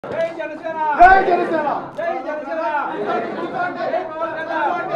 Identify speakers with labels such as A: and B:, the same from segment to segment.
A: జై జనసేన
B: జై జనసేన
A: జై జనసేన జై పవన్ కళ్యాణ్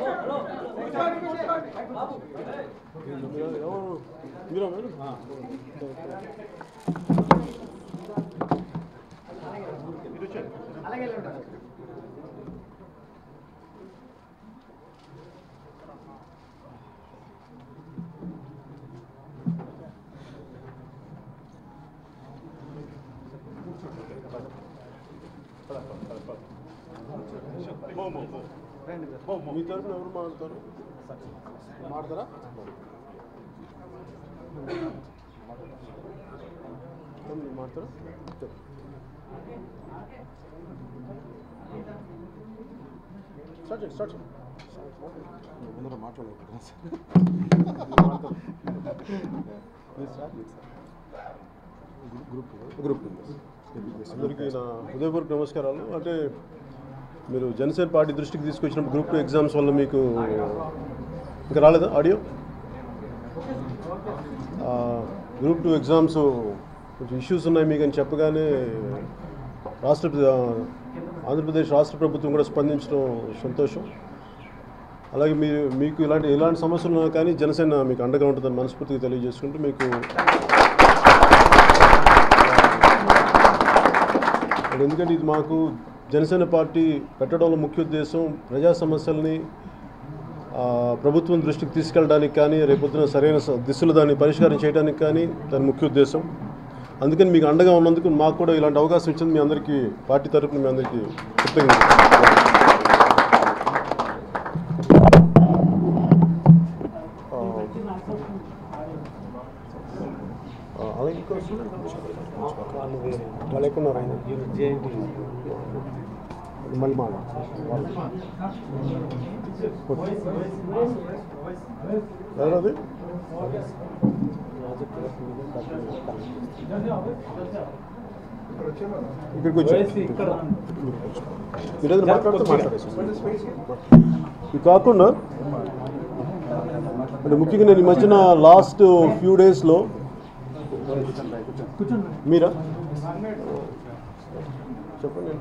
B: మీ తరఫున ఎవరు మాట్లాడతారు మాట్లాడతారా మీరు మాట్లాడతారా చెప్పు. స్టార్ట్ చేయండి స్టార్ట్ చేయండి ముందర మాట్లాడలేదు గ్రూప్ గ్రూప్ అందరికీ నా హృదయపూర్వక నమస్కారాలు అంటే మీరు జనసేన పార్టీ దృష్టికి తీసుకొచ్చినప్పుడు గ్రూప్ టూ ఎగ్జామ్స్ వల్ల మీకు ఇంకా రాలేదా ఆడియో ఆ, గ్రూప్ టూ ఎగ్జామ్స్ కొంచెం ఇష్యూస్ ఉన్నాయి మీకు అని చెప్పగానే రాష్ట్ర ఆ, ఆంధ్రప్రదేశ్ రాష్ట్ర ప్రభుత్వం కూడా స్పందించడం సంతోషం అలాగే మీ మీకు ఇలాంటి ఎలాంటి సమస్యలు ఉన్నా కానీ జనసేన మీకు అండగా ఉంటుందని మనస్ఫూర్తిగా తెలియజేసుకుంటూ మీకు అది ఎందుకంటే ఇది మాకు జనసేన పార్టీ పెట్టడంలో ముఖ్య ఉద్దేశం ప్రజా సమస్యల్ని ఆ, ప్రభుత్వం దృష్టికి తీసుకెళ్ళడానికి కానీ రేపొద్దున సరైన స- దిశలో దాన్ని పరిష్కారం చేయడానికి కానీ దాని ముఖ్య ఉద్దేశం అందుకని మీకు అండగా ఉన్నందుకు మాకు కూడా ఇలాంటి అవకాశం ఇచ్చింది మీ అందరికీ పార్టీ తరపున మీ అందరికీ కృతజ్ఞతలు ఆ, ఆ, అలాగే ఇంకో వాళ్ళు ఎక్కువ ఉన్నారు ఆయన మళ్ళీ మాట ఎవరది ఇక్కడికి వచ్చి మీరు ఏదైనా మాట్లాడితే మాట్లాడేసి ఇది కాకుండా అంటే ముఖ్యంగా నేను ఈ మధ్యన లాస్ట్ ఫ్యూ డేస్లో మీరా చెప్పండి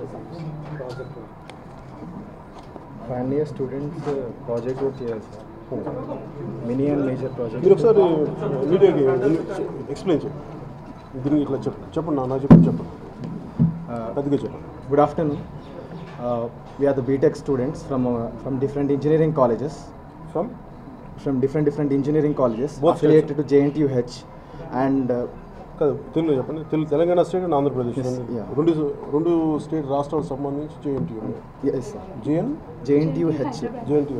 C: final year students project work చేయాలి sir mini and major project
B: మీరు ఒకసారి మీడియాకి ఎక్స్ప్లెయిన్ చేయండి దీనికి ఇట్లా చెప్పు చెప్పండి నా చెప్పండి చెప్పండి పెద్దగా చెప్పండి
C: good afternoon we are the BTech students from from different engineering colleges
B: from
C: from different different engineering colleges
B: Both
C: affiliated to JNTUH and
B: కాదు తెలుగు చెప్పండి తెలుగు తెలంగాణ స్టేట్ అండ్ ఆంధ్రప్రదేశ్ రెండు
C: yeah.
B: రెండు రెండు స్టేట్ రాష్ట్రాలకు సంబంధించి JNT
C: S sir
B: JN
C: JNTUH
B: JNT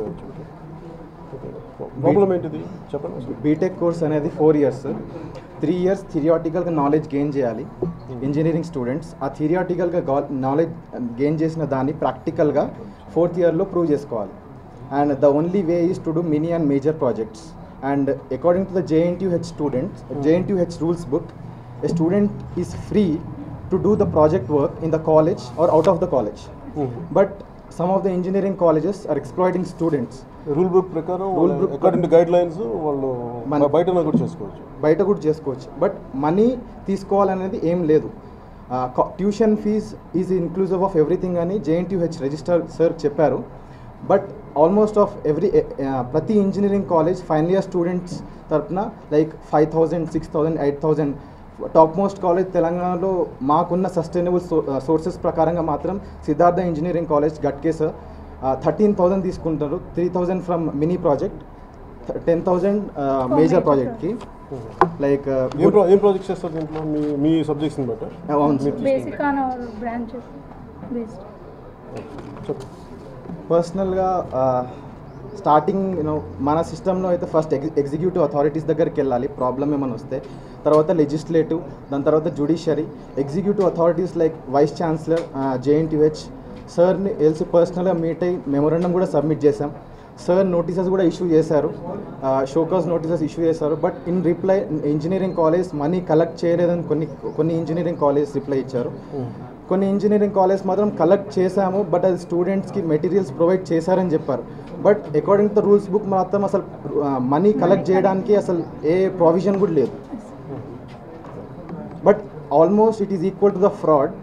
B: problem ఏంటిది చెప్పండి అసలు.
C: బీటెక్ కోర్స్ అనేది ఫోర్ ఇయర్స్ త్రీ ఇయర్స్ థిరియాటికల్గా నాలెడ్జ్ గెయిన్ చేయాలి ఇంజనీరింగ్ స్టూడెంట్స్ ఆ థిరియాటికల్గా నాలెడ్జ్ గెయిన్ చేసిన దాన్ని ప్రాక్టికల్గా ఫోర్త్ ఇయర్లో ప్రూవ్ చేసుకోవాలి and the only way is to do mini and major projects and according to the JNTH students JNTH rules book a student is free to do the project work in the college or out of the college but some of the engineering colleges are exploiting students
B: rule book ప్రకారం
C: Rule book
B: according to guidelines వాళ్ళు
C: మన-
B: బయట కూడా చేసుకోవచ్చు
C: బయట కూడా చేసుకోవచ్చు but money తీసుకోవాలనేది ఏం లేదు tuition fee is inclusive of everything అని జేఎన్టీహెచ్ రిజిస్టర్ సార్ చెప్పారు బట్ ఆల్మోస్ట్ ఆఫ్ ఎవ్రీ ప్రతి engineering college final year students తరపున like five thousand six thousand eight thousand top most college తెలంగాణలో మాకున్న సస్టైనబుల్ సోర్సెస్ ప్రకారంగా మాత్రం సిద్ధార్థ ఇంజనీరింగ్ కాలేజ్ గట్కే sir thirteen thousand తీసుకుంటారు three thousand from mini project ten thousand major ప్రాజెక్ట్కి like
B: ఏం ప్రా- ఏం ప్రాజెక్ట్స్ చేస్తారు దీంట్లో మీ మీ సబ్జెక్ట్స్ని బట్టి
C: అవును sir
D: basic on our branches based.
B: చెప్పు
C: పర్సనల్గా స్టార్టింగ్ యూనో మన సిస్టంలో అయితే ఫస్ట్ ఎగ్జి ఎగ్జిక్యూటివ్ అథారిటీస్ దగ్గరికి వెళ్ళాలి ప్రాబ్లం ఏమైనా వస్తే తర్వాత లెజిస్లేటివ్ దాని తర్వాత judiciary executive authorities like vice chancellor JNTH సార్ని ఎల్సి పర్సనల్గా మీట్ అయ్యి మెమోరండం కూడా సబ్మిట్ చేశాం సార్ నోటీసెస్ కూడా ఇష్యూ చేశారు షోకాస్ నోటీసెస్ ఇష్యూ చేశారు but in reply engineering college money collect చేయలేదని కొన్ని కొన్ని ఇంజనీరింగ్ కాలేజ్ రిప్లై ఇచ్చారు కొన్ని ఇంజనీరింగ్ కాలేజ్ మాత్రం కలెక్ట్ చేశాము బట్ అది స్టూడెంట్స్కి మెటీరియల్స్ ప్రొవైడ్ చేశారని చెప్పారు but according to rules book మాత్రం అసలు మనీ కలెక్ట్ చేయడానికి అసలు ఏ ప్రావిజన్ కూడా లేదు but almost it is equal to the fraud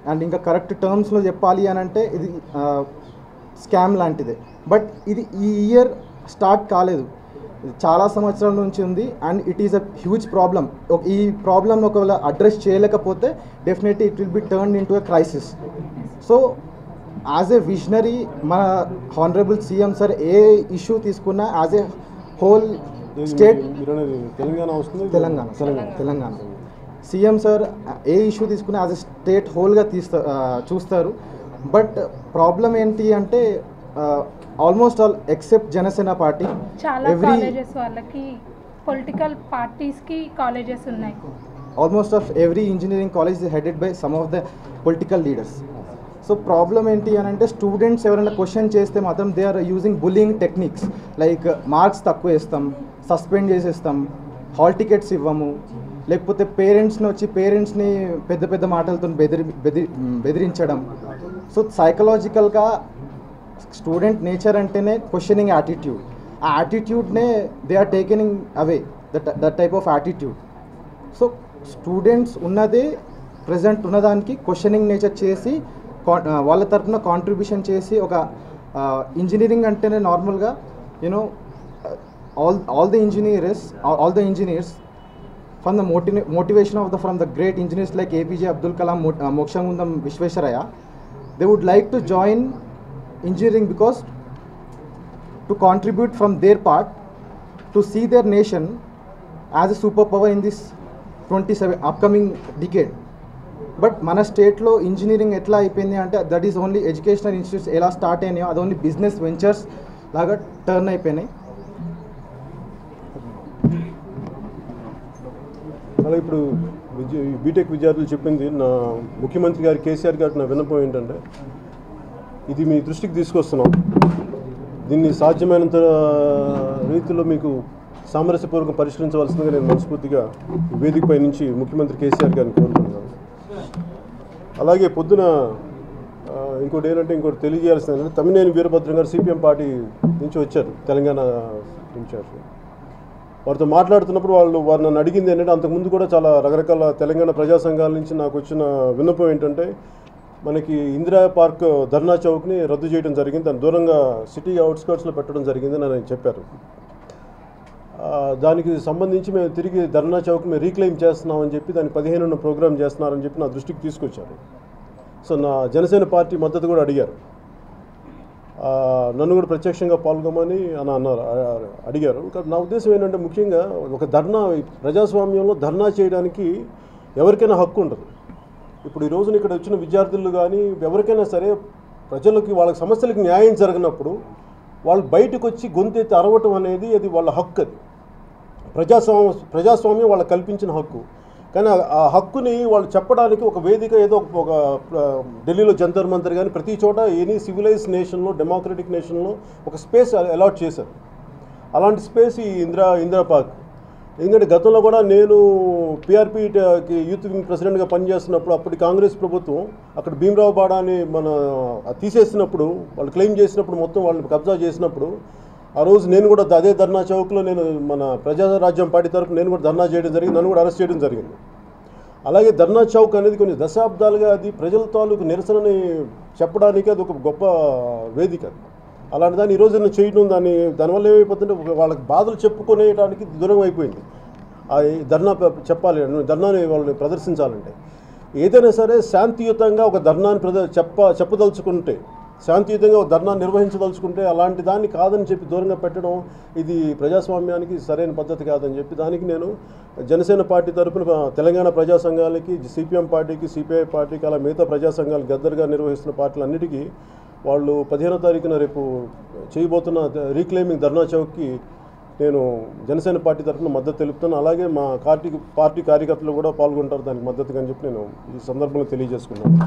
C: and ఇంకా కరెక్ట్ టర్మ్స్లో చెప్పాలి అని అంటే ఇది స్కామ్ లాంటిదే బట్ ఇది ఈ ఇయర్ స్టార్ట్ కాలేదు ఇది చాలా సంవత్సరాల నుంచి ఉంది and it is a huge problem ఈ ప్రాబ్లమ్ ఒకవేళ అడ్రస్ చేయలేకపోతే definitely it will be turn in to a crisis so as a visionary మన హానరబుల్ సీఎం సార్ ఏ ఇష్యూ తీసుకున్నా యాజ్ ఏ హోల్ స్టేట్
B: మీరు అనేది తెలంగాణ వస్తుంది
C: తెలంగాణ తెలంగాణ తెలంగాణ సీఎం సార్ ఏ ఇష్యూ తీసుకుని యాజ్ ఎ స్టేట్ హోల్గా తీస్తా ఆ, చూస్తారు బట్ ప్రాబ్లం ఏంటి అంటే almost all except Janasena party
D: చాలా
C: ఎవ్రీ
D: కాలేజెస్ వాళ్ళకి పొలిటికల్ పార్టీస్కి కాలేజెస్ ఉన్నాయి
C: almost of every engineering college is headed by some of the political leaders so problem ఏంటి అని అంటే స్టూడెంట్స్ ఎవరైనా క్వశ్చన్ చేస్తే మాత్రం they are using bullying techniques like marks తక్కువ వేస్తాం సస్పెండ్ చేసేస్తాం హాల్ టికెట్స్ ఇవ్వము లేకపోతే పేరెంట్స్ని వచ్చి పేరెంట్స్ని పెద్ద పెద్ద మాటలతో బెదిరి బెదిరి బెదిరించడం సో సైకలాజికల్గా స్టూడెంట్ నేచర్ అంటేనే క్వశ్చనింగ్ యాటిట్యూడ్ ఆ యాటిట్యూడ్నే they are taking away that that type of attitude so students ఉన్నదే ప్రజెంట్ ఉన్నదానికి క్వశ్చనింగ్ నేచర్ చేసి కా- ఆ, వాళ్ళ తరఫున కాంట్రిబ్యూషన్ చేసి ఒక ఇంజనీరింగ్ అంటేనే నార్మల్గా you know all all the engineers all the engineers from the motive motivation of the from the great engineers like APJ Abdul Kalam Mokshagundam Visvesvaraya they would like to join engineering because to contribute from their part to see their nation as a super power in this twenty seven upcoming decade but మన స్టేట్లో engineering ఎట్లా అయిపోయింది అంటే that is only educational institutes ఎలా start అయినాయో అది only business ventures లాగా turn అయిపోయినాయి
B: అలా ఇప్పుడు విద్య బీటెక్ విద్యార్థులు చెప్పింది నా ముఖ్యమంత్రి గారి కేసీఆర్ గారికి నా విన్నపం ఏంటంటే ఇది మీ దృష్టికి తీసుకొస్తున్నాం దీన్ని సాధ్యమైనంత రీతిలో మీకు సామరస్యపూర్వకం పరిష్కరించవలసిందిగా నేను మనస్ఫూర్తిగా ఈ వేదికపై నుంచి ముఖ్యమంత్రి కేసీఆర్ గారిని కోరుకుంటున్నాను అలాగే పొద్దున ఆ, ఇంకోటి ఏంటంటే ఇంకోటి తెలియజేయాల్సింది ఏంటంటే తమ్మినేని వీరభద్రం గారు సిపిఎం పార్టీ నుంచి వచ్చారు తెలంగాణ ఇన్ఛార్జ్ వారితో మాట్లాడుతున్నప్పుడు వాళ్ళు వారు నన్ను అడిగింది ఏంటంటే అంతకుముందు కూడా చాలా రకరకాల తెలంగాణ ప్రజా సంఘాల నుంచి నాకు వచ్చిన విన్నపం ఏంటంటే మనకి ఇందిరా పార్క్ ధర్నా చౌక్ని రద్దు చేయడం జరిగింది దాని దూరంగా సిటీ అవుట్స్కర్ట్స్లో పెట్టడం జరిగిందని ఆయన చెప్పారు ఆ, దానికి సంబంధించి మేము తిరిగి ధర్నా చౌక్ మేము రీక్లెయిమ్ చేస్తున్నామని చెప్పి దాన్ని పదిహేనున్న ప్రోగ్రామ్ చేస్తున్నారని చెప్పి నా దృష్టికి తీసుకొచ్చారు సో నా జనసేన పార్టీ మద్దతు కూడా అడిగారు ఆ, నన్ను కూడా ప్రత్యక్షంగా పాల్గొమని అని అన్నారు ఆ, అడిగారు కానీ నా ఉద్దేశం ఏంటంటే ముఖ్యంగా ఒక ధర్నా ప్రజాస్వామ్యంలో ధర్నా చేయడానికి ఎవరికైనా హక్కు ఉంటుంది ఇప్పుడు ఈ రోజున ఇక్కడ వచ్చిన విద్యార్థులు కానీ ఎవరికైనా సరే ప్రజలకి వాళ్ళ సమస్యలకు న్యాయం జరగనప్పుడు వాళ్ళు బయటకు వచ్చి గొంతెత్తి అరవటం అనేది అది వాళ్ళ హక్కు అది ప్రజాస్వామ్య ప్రజాస్వామ్యం వాళ్ళకి కల్పించిన హక్కు కానీ ఆ- ఆ హక్కుని వాళ్ళు చెప్పడానికి ఒక వేదిక ఏదో ఒక- ఒక ఆ, ఢిల్లీలో జంతర్ మంతర్ కానీ ప్రతి చోట ఎనీ సివిలైజ్ నేషన్లో డెమోక్రటిక్ నేషన్లో ఒక స్పేస్ అలాట్ చేశారు అలాంటి స్పేస్ ఈ ఇందిరా ఇందిరా పార్క్ ఎందుకంటే గతంలో కూడా నేను పిఆర్పీకి యూత్ వింగ్ ప్రెసిడెంట్గా పనిచేస్తున్నప్పుడు అప్పటి కాంగ్రెస్ ప్రభుత్వం అక్కడ భీమరావు బాడాని మన అది తీసేసినప్పుడు వాళ్ళు క్లెయిమ్ చేసినప్పుడు మొత్తం వాళ్ళని కబ్జా చేసినప్పుడు ఆ రోజు నేను కూడా అదే ధర్నా చౌక్లో నేను మన ప్రజారాజ్యం పార్టీ తరఫున నేను కూడా ధర్నా చేయడం జరిగింది నన్ను కూడా అరెస్ట్ చేయడం జరిగింది అలాగే ధర్నా చౌక్ అనేది కొన్ని దశాబ్దాలుగా అది ప్రజల తాలూకు నిరసనని చెప్పడానికి అది ఒక గొప్ప వేదిక అది అలాంటి దాన్ని ఈరోజు నేను చేయడం దాన్ని దానివల్ల ఏమైపోతుంటే ఒక వాళ్ళకి బాధలు చెప్పుకునేయడానికి దూరం అయిపోయింది ఆ ఈ ధర్నా ప- చెప్పాలి ధర్నాని వాళ్ళని ప్రదర్శించాలంటే ఏదైనా సరే శాంతియుతంగా ఒక ధర్నాన్ని ప్రద చెప్ప చెప్పదలుచుకుంటే శాంతియుతంగా ఒక ధర్నా నిర్వహించదలుచుకుంటే అలాంటి దాన్ని కాదని చెప్పి దూరంగా పెట్టడం ఇది ప్రజాస్వామ్యానికి సరైన పద్ధతి కాదని చెప్పి దానికి నేను జనసేన పార్టీ తరపున తెలంగాణ ప్రజా సంఘాలకి సిపిఎం పార్టీకి సిపిఐ పార్టీకి అలా మిగతా ప్రజా సంఘాలు గద్దరుగా నిర్వహిస్తున్న పార్టీలన్నిటికీ వాళ్ళు పదిహేనో తారీఖున రేపు చేయబోతున్న రీక్లెయిమింగ్ ధర్నా చౌక్కి నేను జనసేన పార్టీ తరఫున మద్దతు తెలుపుతాను అలాగే మా పార్టీ పార్టీ కార్యకర్తలు కూడా పాల్గొంటారు దానికి మద్దతుగా అని చెప్పి నేను ఈ సందర్భంగా తెలియజేసుకున్నాను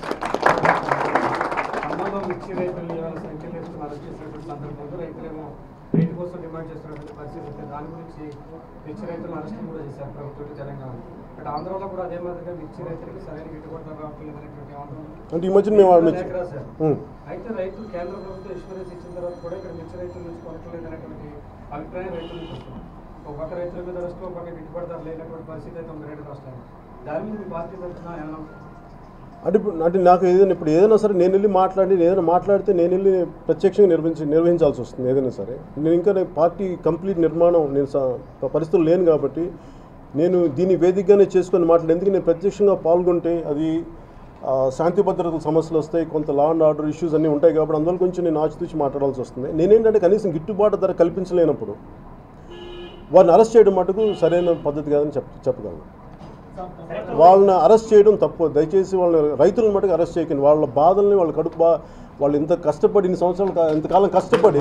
A: ఖమ్మంలో మిర్చి రైతులు ఇవాళ సంఖ్యలు వేసుకుని అరెస్ట్ చేసినటువంటి సందర్భంలో రైతులేమో రేటు కోసం డిమాండ్ చేస్తున్నటువంటి పరిస్థితి ఉంది దాని గురించి మిర్చి రైతులు అరెస్ట్ కూడా చేశారు ప్రభుత్వం తెలంగాణ బట్ ఆంధ్రలో కూడా అదే మాదిరిగా మిర్చి రైతులకి సరైన గిట్టుబాటు ధర రావట్లేదు అనేటువంటి ఆందోళన
B: అంటే ఈ మధ్యన మేము వాళ్ళ
A: లేఖ రాశారు.
B: ఉం.
A: అయితే రైతులు కేంద్ర ప్రభుత్వం ఇన్సూరెన్స్ ఇచ్చిన తర్వాత కూడా ఇక్కడ మిర్చి రైతుల నుంచి కొనట్లేదు అనేటువంటి అభిప్రాయం రైతుల నుంచి వస్తుంది ఒక పక్క రైతుల మీద అరెస్ట్ ఒక పక్క గిట్టుబాటు ధర లేనటువంటి పరిస్థితి అయితే ఉంది రెండు రాష్ట్రాలు దాని మీద మీ పార్టీ తరఫున ఏమైనా
B: అంటే ఇప్పుడు అంటే నాకు ఏదైనా ఇప్పుడు ఏదైనా సరే నేను వెళ్ళి మాట్లాడి నేను ఏదైనా మాట్లాడితే నేను వెళ్ళి ప్రత్యక్షంగా నిర్వహించి నిర్వహించాల్సి వస్తుంది ఏదైనా సరే నేను ఇంకా నేను పార్టీ కంప్లీట్ నిర్మాణం నేను స- పరిస్థితులు లేను కాబట్టి నేను దీన్ని వేదికగానే చేసుకొని మాట్లాడి ఎందుకు నేను ప్రత్యక్షంగా పాల్గొంటే అది ఆ, శాంతి భద్రతల సమస్యలు వస్తాయి కొంత లా అండ్ ఆర్డర్ ఇష్యూస్ అన్నీ ఉంటాయి కాబట్టి అందులో కొంచెం నేను ఆచితూచి మాట్లాడాల్సి వస్తుంది నేనేంటంటే కనీసం గిట్టుబాటు ధర కల్పించలేనప్పుడు వారిని అరెస్ట్ చేయడం మటుకు సరైన పద్ధతి కాదని చెప్ చెప్పగలను వాళ్ళని అరెస్ట్ చేయడం తప్పు దయచేసి వాళ్ళని రైతులను మటుకు అరెస్ట్ చేయకండి వాళ్ళ బాధల్ని వాళ్ళ కడుపు బా వాళ్ళు ఇంత కష్టపడి ఇన్ని సంవత్సరాలు కా- ఇంతకాలం కష్టపడి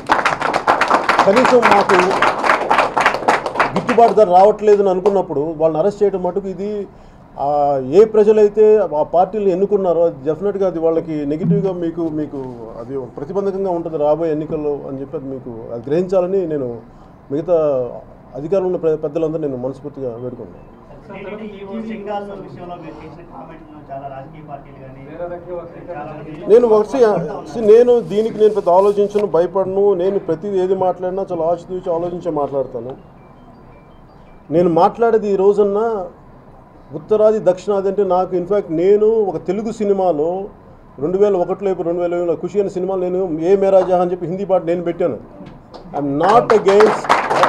B: కనీసం మాకు గిట్టుబాటు ధర రావట్లేదు అని అనుకున్నప్పుడు వాళ్ళని అరెస్ట్ చేయడం మటుకు ఇది ఆ, ఏ ప్రజలైతే ఆ పార్టీలు ఎన్నుకున్నారో అది డెఫినెట్గా అది వాళ్ళకి నెగిటివ్గా మీకు మీకు అది ఒక ప్రతిబంధకంగా ఉంటుంది రాబోయే ఎన్నికల్లో అని చెప్పి అది మీకు అది గ్రహించాలని నేను మిగతా అధికారంలో ఉన్న ప్ర- పెద్దలందరూ నేను మనస్ఫూర్తిగా వేడుకుంటున్నాను
E: టీటీడీ ఈవో సింగాల్ విషయంలో మీరు చేసిన కామెంట్ చాలా రాజకీయ పార్టీలు కానీ
A: వేరే రకంగా వక్రీకరణ
E: చాలా మంది
B: నేను ఒకటి see, నేను దీనికి నేను పెద్ద ఆలోచించను భయపడను నేను ప్రతిదీ ఏది మాట్లాడినా చాలా ఆచితూచి ఆలోచించే మాట్లాడతాను నేను మాట్లాడేది ఈ రోజున్న ఉత్తరాది దక్షిణాది అంటే నాకు ఇన్ఫ్యాక్ట్ నేను ఒక తెలుగు సినిమాలో రెండు వేల ఒకటిలో ఇప్పుడు రెండు వేల ఏడులో ఖుషి అనే సినిమాలో నేను ఏ మేరా జహా అని చెప్పి హిందీ పాట నేను పెట్టాను I'm not against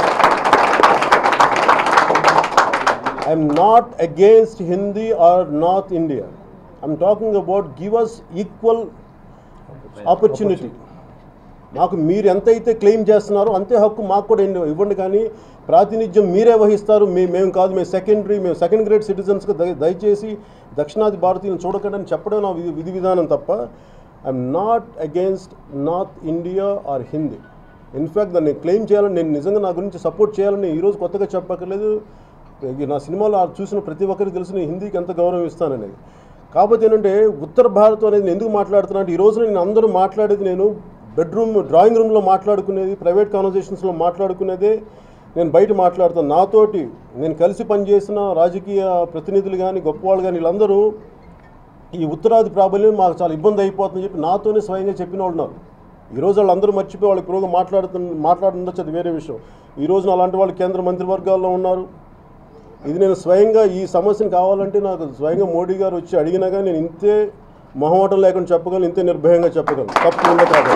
B: I'm not against Hindi or North India I'm talking about give us equal opportunity మాకు మీరు ఎంతైతే క్లెయిమ్ చేస్తున్నారో అంతే హక్కు మాకు కూడా ఇవ్వండి- ఇవ్వండి కానీ ప్రాతినిధ్యం మీరే వహిస్తారు మే మేము కాదు మేము సెకండరీ మేము సెకండ్ గ్రేడ్ సిటిజన్స్కి దయ దయచేసి దక్షిణాది భారతీయులను చూడకండి అని చెప్పడం నా విధి విధి విధానం తప్ప I'm not against North India or Hindi in fact దాన్ని క్లెయిమ్ చేయాలని నేను నిజంగా నా గురించి సపోర్ట్ చేయాలని ఈరోజు కొత్తగా చెప్పక్కర్లేదు ఈ నా సినిమాలో ఆ చూసిన ప్రతి ఒక్కరికి తెలిసిన హిందీకి ఎంత గౌరవం ఇస్తాననేది కాకపోతే ఏంటంటే ఉత్తర భారతం అనేది నేను ఎందుకు మాట్లాడుతున్నా అంటే ఈ రోజున నేను అందరూ మాట్లాడేది నేను బెడ్రూమ్ డ్రాయింగ్ రూమ్లో మాట్లాడుకునేది ప్రైవేట్ కాన్వర్జేషన్స్లో మాట్లాడుకునేదే నేను బయట మాట్లాడుతాను నాతోటి నేను కలిసి పనిచేసిన రాజకీయ ప్రతినిధులు కానీ గొప్పవాళ్ళు కానీ వీళ్ళందరూ ఈ ఉత్తరాది ప్రాబల్యం మాకు చాలా ఇబ్బంది అయిపోతుందని చెప్పి నాతోనే స్వయంగా చెప్పిన వాళ్ళు ఉన్నారు ఈ రోజు వాళ్ళందరూ మర్చిపోయి వాళ్ళకి పురోగ మాట్లాడుతు మాట్లాడుతుండొచ్చు అది వేరే విషయం ఈ రోజున అలాంటి వాళ్ళు కేంద్ర మంత్రివర్గాల్లో ఉన్నారు ఇది నేను స్వయంగా ఈ సమస్యను కావాలంటే నాకు స్వయంగా మోడీ గారు వచ్చి అడిగినా కానీ నేను ఇంతే మొహమాటం లేకుండా చెప్పగలను ఇంతే నిర్భయంగా చెప్పగలను తప్పు ఉందా కాదు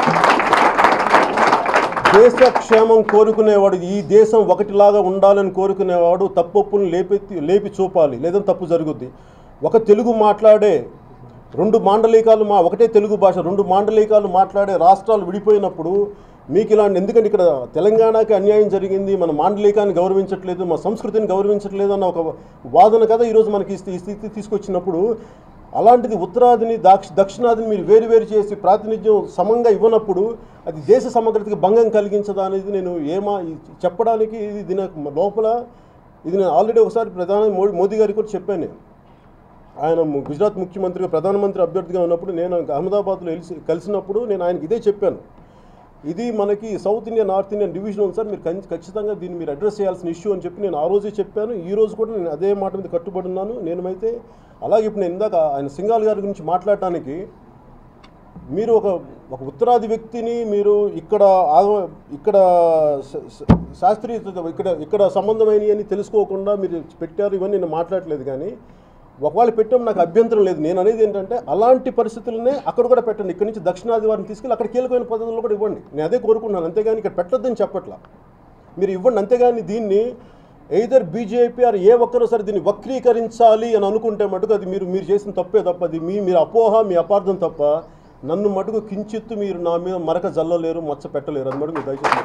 B: దేశ క్షేమం కోరుకునేవాడు ఈ దేశం ఒకటిలాగా ఉండాలని కోరుకునేవాడు తప్పొప్పులను లేపెత్తి లేపి చూపాలి లేదంటే తప్పు జరుగుద్ది ఒక తెలుగు మాట్లాడే రెండు మాండలికాలు మా ఒకటే తెలుగు భాష రెండు మాండలికాలు మాట్లాడే రాష్ట్రాలు విడిపోయినప్పుడు మీకు ఇలాంటి ఎందుకంటే ఇక్కడ తెలంగాణకి అన్యాయం జరిగింది మన మాండలికాన్ని గౌరవించట్లేదు మా సంస్కృతిని గౌరవించట్లేదు అన్న ఒక వాదన కదా ఈరోజు మనకి ఈ స్థి- ఈ స్థితి తీసుకొచ్చినప్పుడు అలాంటిది ఉత్తరాదిని దాక్ష దక్షిణాదిని మీరు వేరు వేరు చేసి ప్రాతినిధ్యం సమంగా ఇవ్వనప్పుడు అది దేశ సమగ్రతకి భంగం కలిగించదా అనేది నేను ఏమా ఈ- చెప్పడానికి ఇది దీని యొక్క లోపల ఇది నేను ఆల్రెడీ ఒకసారి ప్రధాని మోడీ మోదీ గారికి కూడా చెప్పాను నేను ఆయన ము- గుజరాత్ ముఖ్యమంత్రిగా ప్రధానమంత్రి అభ్యర్థిగా ఉన్నప్పుడు నేను అహ్మదాబాద్లో కలిసి కలిసినప్పుడు నేను ఆయనకి ఇదే చెప్పాను ఇది మనకి South India North Indian division ఉంది సార్ మీరు ఖచ్చి- ఖచ్చితంగా దీన్ని మీరు అడ్రస్ చేయాల్సిన ఇష్యూ అని చెప్పి నేను ఆ రోజే చెప్పాను ఈ రోజు కూడా నేను అదే మాట మీద కట్టుబడి ఉన్నాను నేనైతే అలాగే ఇప్పుడు నేను ఇందాక ఆయన సింగాల్ గారి గురించి మాట్లాడటానికి మీరు ఒక ఒక ఉత్తరాది వ్యక్తిని మీరు ఇక్కడ ఆగ- ఇక్కడ శ- శ- శాస్త్రీయత ఇక్కడ ఇక్కడ సంబంధమైనవి అని తెలుసుకోకుండా మీరు పెట్టారు ఇవన్నీ నేను మాట్లాడలేదు కానీ ఒకవేళ పెట్టడం నాకు అభ్యంతరం లేదు నేను అనేది ఏంటంటే అలాంటి పరిస్థితులనే అక్కడ కూడా పెట్టండి ఇక్కడ నుంచి దక్షిణాది వారిని తీసుకెళ్ళి అక్కడ కీలకమైన పద్ధతుల్లో కూడా ఇవ్వండి నేను అదే కోరుకుంటున్నాను అంతేగాని ఇక్కడ పెట్టొద్దని చెప్పట్లా మీరు ఇవ్వండి అంతేగాని దీన్ని ఎయిదర్ బీజేపీ ఆర్ ఏ ఒక్కరో సరే దీన్ని వక్రీకరించాలి అని అనుకుంటే మటుకు అది మీరు మీరు చేసిన తప్పే తప్ప అది మీ మీరు అపోహ మీ అపార్థం తప్ప నన్ను మటుకు కించిత్తు మీరు నా మీద మరక జల్లలేరు మచ్చ పెట్టలేరు అది మటుకు మీరు దయచేసి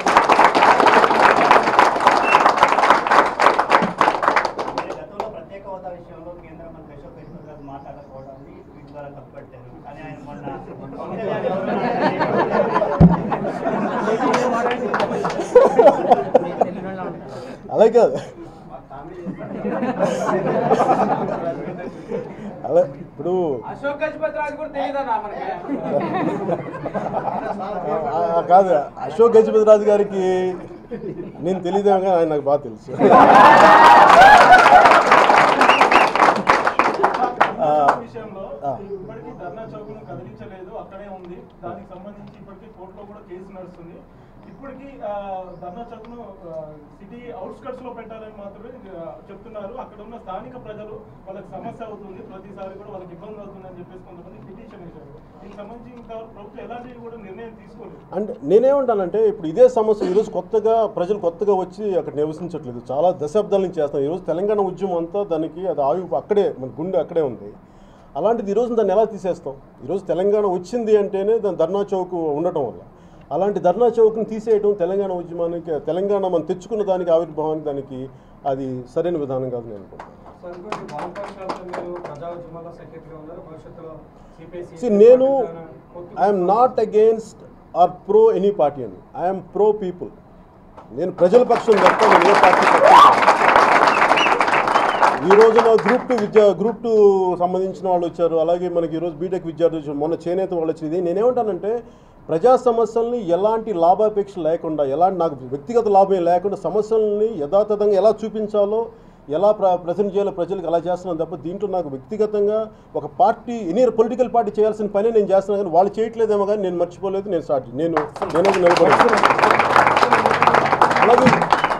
E: మీరు గతంలో ప్రత్యేక హోదా విషయంలో కేంద్ర మంత్రి అశోక్ గెహ్లోట్ గారు మాట్లాడకపోవడాన్ని ట్వీట్ ద్వారా తప్పుపట్టారు కానీ ఆయన మొన్న
B: అలాగే కాదు అలా ఇప్పుడు
A: అశోక్ గజపతి రాజు కూడా తెలియదన్నా మనకి
B: ఆ, ఆ, కాదు అశోక్ గజపతి రాజు గారికి నేను తెలియదేమో కానీ ఆయన నాకు బాగా తెలుసు ఆ,
F: విషయంలో
B: ఆ.
F: ఇప్పటికీ ఇప్పటికీ ధర్నా చౌక్ను కదిలించలేదు అక్కడే ఉంది దానికి సంబంధించి ఇప్పటికీ కోర్టులో కూడా కేసు నడుస్తుంది ఇప్పటికీ ఆ, ధర్నా చౌక్ను సిటీ అవుట్స్కట్స్ లో పెట్టాలని మాత్రమే ఆ, చెప్తున్నారు అక్కడ ఉన్న స్థానిక ప్రజలు వాళ్ళకి సమస్య అవుతుంది ప్రతిసారి కూడా వాళ్ళకి ఇబ్బంది అవుతుంది అని చెప్పేసి కొంతమంది పిటిషన్ వేశారు దీనికి సంబంధించి ఇంకా ప్రభుత్వం ఎలాంటి కూడా నిర్ణయం తీసుకోలేదు
B: అంటే నేనేమంటానంటే ఇప్పుడు ఇదే సమస్య ఈరోజు కొత్తగా ప్రజలు కొత్తగా వచ్చి అక్కడ నివసించట్లేదు చాలా దశాబ్దాల నుంచి చేస్తాం ఈరోజు తెలంగాణ ఉద్యమం అంతా దానికి అది ఆయు అక్కడే మన గుండె అక్కడే ఉంది అలాంటిది ఈరోజు దాన్ని ఎలా తీసేస్తాం ఈరోజు తెలంగాణ వచ్చింది అంటేనే దాని ధర్నా చౌక్ ఉండటం వల్ల అలాంటి ధర్నా చౌక్ని తీసేయడం తెలంగాణ ఉద్యమానికి తెలంగాణ మనం తెచ్చుకున్న దానికి ఆవిర్భావానికి దానికి అది సరైన విధానం కాదు నేను అనుకుంటున్నాను
A: సో ఇంకోటి వామపక్షాలతో మీరు ప్రజా ఉద్యమాల్లో సెక్రటరీగా ఉన్నారు భవిష్యత్తులో సిపిఎస్సి
B: See, నేను I'm not against or pro any party అని ఐఎమ్ ప్రో పీపుల్ నేను ప్రజల పక్షం తప్ప నేను ఏ పార్టీ పక్షం కాదు. ఈ రోజున గ్రూప్ టూ విద్యా గ్రూప్ టూ సంబంధించిన వాళ్ళు వచ్చారు అలాగే మనకి ఈరోజు బీటెక్ విద్యార్థులు వచ్చారు మొన్న చేనేత వాళ్ళు వచ్చింది నేనేమంటానంటే ప్రజా సమస్యల్ని ఎలాంటి లాభాపేక్ష లేకుండా ఎలాంటి నాకు వ్యక్తిగత లాభం లేకుండా సమస్యల్ని యథాతథంగా ఎలా చూపించాలో ఎలా ప్ర ప్రజెంట్ చేయాలో ప్రజలకు అలా చేస్తున్నాను తప్ప దీంట్లో నాకు వ్యక్తిగతంగా ఒక పార్టీ ఎనీ పొలిటికల్ పార్టీ చేయాల్సిన పని నేను చేస్తున్నాను కానీ వాళ్ళు చేయట్లేదేమో కానీ నేను మర్చిపోలేదు నేను స్టార్ట్ నేను నేను నిలబడి అలాగే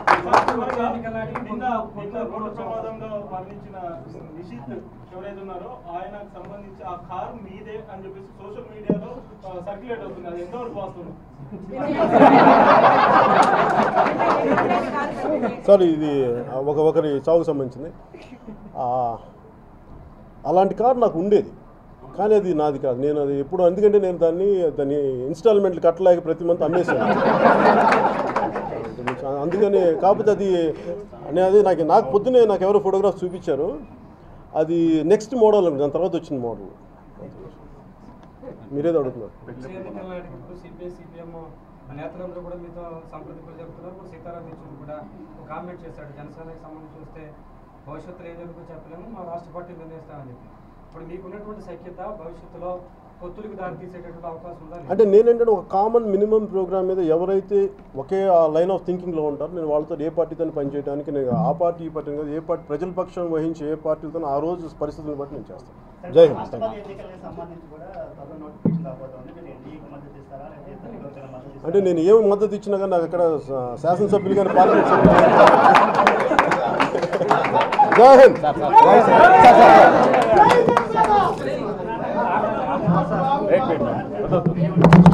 F: నిన్న నిన్న రోడ్డు ప్రమాదంలో మరణించిన నిషిత్ ఎవరైతే ఉన్నారో ఆయనకు సంబంధించి ఆ కార్ మీదే అని చెప్పేసి సోషల్ మీడియాలో సర్క్యులేట్ అవుతుంది అది ఎంతవరకు వాస్తవం
B: సార్ ఇది ఒక ఒకరి చావుకు సంబంధించింది ఆ, అలాంటి కారు నాకు ఉండేది కానీ అది నాది కాదు నేను అది ఎప్పుడు ఎందుకంటే నేను దాన్ని దాన్ని ఇన్స్టాల్మెంట్లు కట్టలేక ప్రతి మంత్ అమ్మేసాను అందుకని కాకపోతే అది నేను అది నాకు నాకు పొద్దునే నాకు ఎవరో ఫోటోగ్రాఫ్ చూపించారు అది నెక్స్ట్ మోడల్ అండి దాని తర్వాత వచ్చిన మోడల్ మీరేదో అడుగుతున్నారు
A: వచ్చే ఎన్నికల నాటికి ఇప్పుడు సిపిఐ సిపిఎం నేతలందరూ కూడా మీతో సంప్రదింపులు జరుపుతున్నారు ఇప్పుడు సీతారాం యెచూరి కూడా ఒక కామెంట్ చేశాడు జనసేనకి సంబంధించి చూస్తే భవిష్యత్తులో ఏం జరుగుతుందో చెప్పలేము మా రాష్ట్ర పార్టీ నిర్ణయిస్తామని చెప్పి ఇప్పుడు మీకున్నటువంటి సఖ్యత భవిష్యత్తులో పొత్తులకు దారి తీసేటటువంటి అవకాశం ఉందా లేదా?
B: అంటే నేనేంటంటే ఒక కామన్ మినిమం ప్రోగ్రామ్ మీద ఎవరైతే ఒకే ఆ లైన్ ఆఫ్ థింకింగ్లో ఉంటారో నేను వాళ్ళతో ఏ పార్టీతో పనిచేయడానికి నేను ఆ పార్టీ ఈ పార్టీ కాదు ఏ పార్టీ ప్రజల పక్షం వహించి ఏ పార్టీతో ఆ రోజు పరిస్థితులను బట్టి నేను చేస్తాను జై హింద్
E: రాష్ట్రపతి ఎన్నికలకు సంబంధించి కూడా త్వరలో నోటిఫికేషన్ రాబోతోంది మీరు ఎన్డీఏకి మద్దతు ఇస్తారా లేదా ఇతర యువతల మద్దతు ఇస్తారా?
B: అంటే నేను ఏమి మద్దతు ఇచ్చినా కానీ నాకు అక్కడ శా- శాసనసభ్యులు కానీ పార్లమెంట్ సభ్యులు జై హింద్
G: వెయిట్ వెయిట్